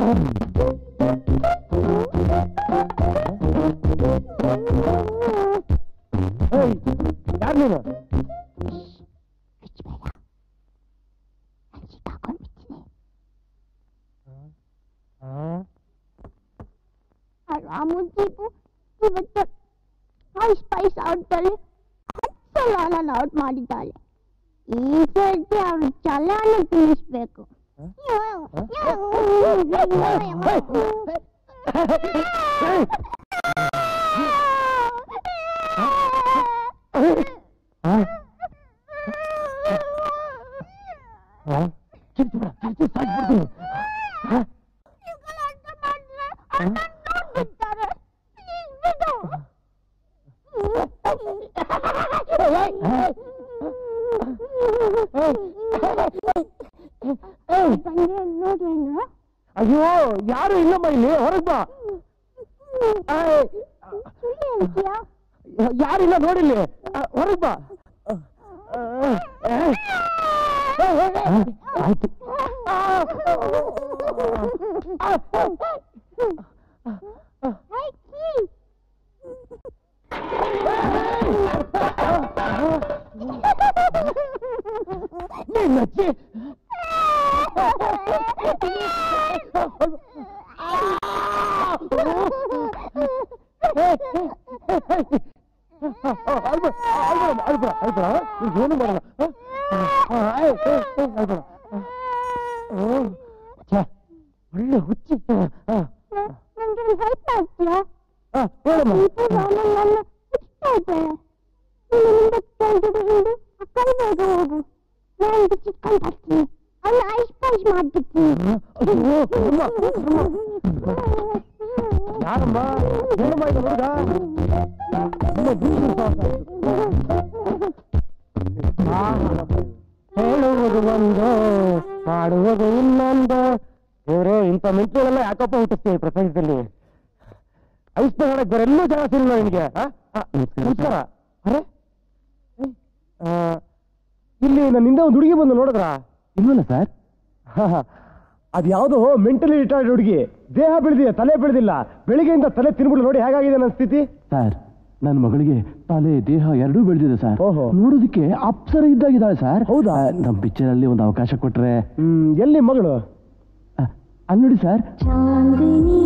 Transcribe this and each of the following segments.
ಯಾರು ನೀನು ರಾಮುಜಿಬು ಇವತ್ತು ಸ್ಪೈಸ್ ಸ್ಪೈಸ್ ಔಟ್ದಲ್ಲಿ ಹತ್ತು ಸಲ ನನ್ನ ಔಟ್ ಮಾಡಿದ್ದಾಳೆ ಈ ಸರ್ತಿ ಅವ್ರ ಚಲಾನ ತಿಳಿಸ್ಬೇಕು ನೋಡೇನು ಅಯ್ಯೋ ಯಾರು ಇಲ್ಲಮ್ಮ ಇಲ್ಲಿ ಹೊರಗ್ ಬಾ ಏಯ್, ಸುಳ್ಳು ಹೇಳ್ತೀಯಾ ಯಾರಿಲ್ಲ ನೋಡಿಲ್ಲಿ ಹೊರಗ್ ಬಾ ಏಯ್. ಆಯ್ತು ನಿನ್ನಜ್ಜಿ ಏನು ಮಾಡಲ್ಲ ಒಳ್ಳೆ ಹುಚ್ಚಿ ನಂಗೆ ಹೆಲ್ಪ್ ಮಾಡ್ತೀಯಾ ಹೇಳಮ್ಮ ಇದು ನಾನು ನನ್ನ ಇಷ್ಟ ಇದೆ ನಿನ್ನಿಂದ ಕೆಳಗಡೆ ಇಳಿದು ಆ ಕೈ ಬೇಗ ಹೋಗು ನಾನು ಚಿಕ್ಕನ್ ಬರ್ತೀನಿ ಅವನ್ನ ಐಸ್ ಪೈಸ್ ಮಾಡ್ಬಿಡ್ತೀನಿ ಅಯ್ಯೋ ಅಮ್ಮ, ಅಮ್ಮ. ಯಾರಮ್ಮ ಏನಮ್ಮ ಇದು ಹುಡುಗ ನಿಮ್ಮ ಬೀಗರು ಸಾಹಸ ಆಯ್ತು. ಹೇಳುವುದು ಒಂದು ಮಾಡುವುದು ಇನ್ನೊಂದು ಇವರು ಇಂಥ ಮಿಂಚುಗಳೆಲ್ಲ ಯಾಕಪ್ಪ ಹುಟ್ಟಿಸ್ತೀವಿ ಪ್ರಪಂಚದಲ್ಲಿ ಐಸ್ ಮಾಡಕ್ ಬರೆಲ್ಲೂ ಜನ ಸಿಲ್ಲ ನಿನಗೆ ಆ? ಆ, ನಮಸ್ಕಾರ ಅರೆ ಏಯ್, ಆ, ಇಲ್ಲಿ ನನ್ನಿಂದ ಒಂದು ಹುಡುಗಿ ಬಂದು ನೋಡಿದ್ರ ಇಲ್ವಲ್ಲ ಸರ್ ಅದು ಯಾವುದೋ ಮೆಂಟಲಿ ರಿಟೈರ್ಡ್ ಹುಡುಗಿ ದೇಹ ಬೆಳೆದಿದೆ ತಲೆ ಬೆಳೆದಿಲ್ಲ ಬೆಳಿಗ್ಗೆಯಿಂದ ತಲೆ ತಿನ್ಬಿಟ್ಟು ನೋಡಿ ಹೇಗಾಗಿದೆ ನನ್ನ ಸ್ಥಿತಿ ಸರ್ ನನ್ನ ಮಗಳಿಗೆ ತಲೆ ದೇಹ ಎರಡೂ ಬೆಳೆದಿದೆ ಸರ್ ಓಹೋ. ನೋಡೋದಕ್ಕೆ ಅಪ್ಸರ ಇದ್ದಾಗಿದ್ದಾಳೆ ಸರ್ ಹೌದಾ? ನಮ್ಮ ಪಿಕ್ಚರ್ ಅಲ್ಲಿ ಒಂದು ಅವಕಾಶ ಕೊಟ್ರೆ ಹ್ಮ್ ಎಲ್ಲಿ ಮಗಳು ಆ, ಅಲ್ಲಿ ನೋಡಿ ಸರ್ ಚಾಂದಿನಿ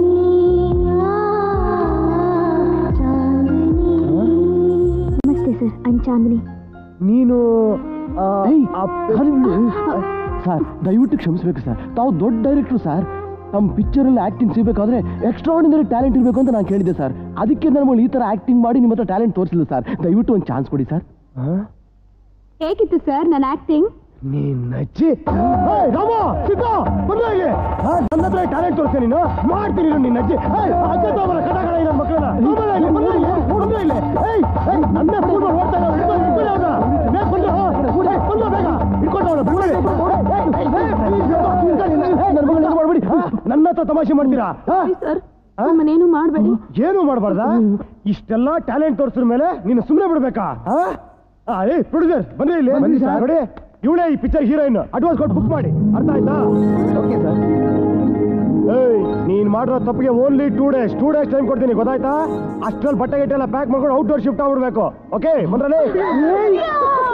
ನಮಸ್ತೆ ಸರ್ ಐಮ್ ಚಾಂದಿನಿ ನೀನು ಆ, ಏಯ್, ಆ ಅಲ್ಲಿ ಬಿಡು. ಸರ್ ದಯವಿಟ್ಟು ಕ್ಷಮಿಸ್ಬೇಕು ಸರ್ ತಾವು ದೊಡ್ಡ ಡೈರೆಕ್ಟ್ರು ಸರ್ ನಮ್ಮ ಪಿಕ್ಚರ್ ಅಲ್ಲಿ ಆಕ್ಟಿಂಗ್ ಸಿಗಬೇಕಾದ್ರೆ ಎಕ್ಸ್ಟ್ರಾರ್ಡಿನರಿ ಟ್ಯಾಲೆಂಟ್ ಇರಬೇಕು ಅಂತ ನಾನು ಕೇಳಿದ್ದೆ ಸರ್ ಅದಕ್ಕೆ ನಾನು ಈ ತರ ಆಕ್ಟಿಂಗ್ ಮಾಡಿ ನಿಮ್ಮ ಹತ್ರ ಟ್ಯಾಲೆಂಟ್ ತೋರಿಸಿಲ್ಲ ಸರ್ ದಯವಿಟ್ಟು ಒಂದು ಚಾನ್ಸ್ ಕೊಡಿ ಸರ್ ಆ? ಹೇಗಿತ್ತು ಸರ್ ನನ್ನ ಆಕ್ಟಿಂಗ್ ನೀನ್ ಅಜ್ಜಿ ಏಯ್, ರಾಮ ಸಿದ್ಧ ಬಂದ್ರೆ ಇಲ್ಲಿ ಆ, ನನ್ನ ಹತ್ರ ಟ್ಯಾಲೆಂಟ್ ತೋರಿಸ್ತೀನಿ ನೀನು ಮಾಡ್ತೀನಿ ನೀನು ನಿನ್ನ ಅಜ್ಜಿ ಏಯ್, ಅಜ್ಜಿ ತಗೊಂಬರ ಕಟಾಕಳ ನನ್ನ ಮಕ್ಕಳನ್ನ ತಗೊಂಬರ ಇಲ್ಲಿ ಬಂದ್ರೆ ಇಲ್ಲಿ ಬಂದ್ರೆ ಇಲ್ಲಿ ಏಯ್ ಏಯ್ ನನ್ನೇ ಫೋನ್ ಮಾಡಿ ಓಡ್ತಾ ಇದ್ದಾನೆ ಹಿಡ್ಕೊಂಡು ಹಿಡ್ಕೊಳ್ಳಿ ಅವ್ನ ಬೇಗ ಬಂದ್ರೆ ಹೋ ಏಯ್, ಬಂದ್ರೆ ಬೇಗ ಹಿಡ್ಕೊಂಡು ಅವ್ನ ಬಂದ್ರೆ ಏಯ್, ಏಯ್, ಏಯ್, ಏಯ್, ನನ್ನ ಮಗಳನ್ನ ಇದು ಮಾಡ್ಬೇಡಿ ಆ, ನನ್ನ ಹತ್ರ ತಮಾಷೆ ಮಾಡ್ತೀರಾ ಆ? ಸರ್ ಆ? ನಮ್ಮನೇನು ಮಾಡಬೇಡಿ ಏನು ಮಾಡಬಾರ್ದ ಇಷ್ಟೆಲ್ಲ ಟ್ಯಾಲೆಂಟ್ ತೋರಿಸಿದ ಮೇಲೆ ನೀನು ಸುಮ್ಮನೆ ಬಿಡ್ಬೇಕಾ ಆ? ಆ, ಏ ಪ್ರೊಡ್ಯೂಸರ್ ಬನ್ನಿ ಇಲ್ಲಿ ಬನ್ನಿ ಸರ್. ನೋಡಿ ಇವಳೇ ಈ ಪಿಕ್ಚರ್ ಹೀರೋಯಿನ್ ಅಡ್ವಾನ್ಸ್ ಕೊಟ್ಟು ಬುಕ್ ಮಾಡಿ ಅರ್ಥ ಆಯ್ತಾ ಓಕೆ ಸರ್ ಏಯ್ ನೀನ್ ಮಾಡಿರೋ ತಪ್ಪಿಗೆ only two days two days time ಕೊಡ್ತೀನಿ ಗೊತ್ತಾಯ್ತಾ ಅಷ್ಟ್ರಲ್ಲಿ ಬಟ್ಟೆ ಗಿಟ್ಟೆ ಎಲ್ಲ ಪ್ಯಾಕ್ ಮಾಡ್ಕೊಂಡು ಔಟ್ಡೋರ್ ಶಿಫ್ಟ್ ಆಗ್ಬಿಡ್ಬೇಕು ಓಕೆ ಬಂದ್ರಲ್ಲಿ